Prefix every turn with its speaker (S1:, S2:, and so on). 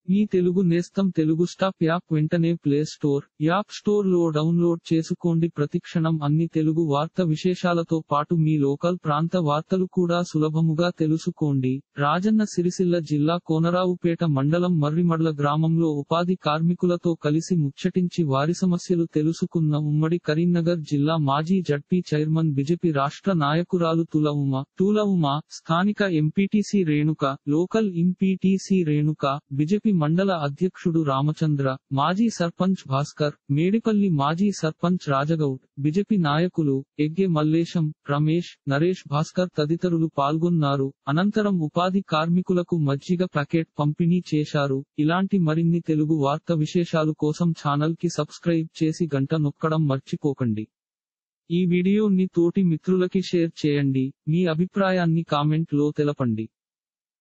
S1: మీ తెలుగు నేస్తం Telugu stop app వెంటనే play store app store లో డౌన్లోడ్ చేసుకోండి ప్రతిక్షణం అన్ని తెలుగు వార్త విశేషాలతో పాటు మీ లోకల్ ప్రాంత వార్తలు కూడా సులభముగా తెలుసుకోండి రాజన్న సిరిసిల్ల జిల్లా కోనరావుపేట మండలం మర్రిమడ్ల గ్రామంలో ఉపాధి కార్మికులతో కలిసి ముచ్చటించి వారి సమస్యలు తెలుసుకున్న ఉమ్మడి కరీంనగర్ జిల్లా మాజీ జడ్పీ చైర్మన్ బిజెపి రాష్ట్ర నాయకురాలు తుల ఉమ తుల ఉమ స్థానిక MPTC Renuka local MPTC Renuka BJP మండల అధ్యక్షుడు రామచంద్ర మాజీ సర్పంచ్ భాస్కర్ మేడిపల్లి మాజీ సర్పంచ్ రాజగౌడ్ బిజెపి నాయకులు ఎగ్గే మల్లేశం రమేష్ నరేష్ భాస్కర్ తదితరులు పాల్గొన్నారు అనంతరం ఉపాధి కార్మికులకు మజ్జిగ ప్యాకెట్ పంపిణీ చేశారు ఇలాంటి మరిన్ని తెలుగు వార్త విశేషాలు కోసం ఛానల్ కి సబ్స్క్రైబ్ చేసి గంట నొక్కడం మర్చిపోకండి ఈ వీడియోని తోటి మిత్రులకి షేర్ చేయండి మీ అభిప్రాయాన్ని కామెంట్ లో తెలపండి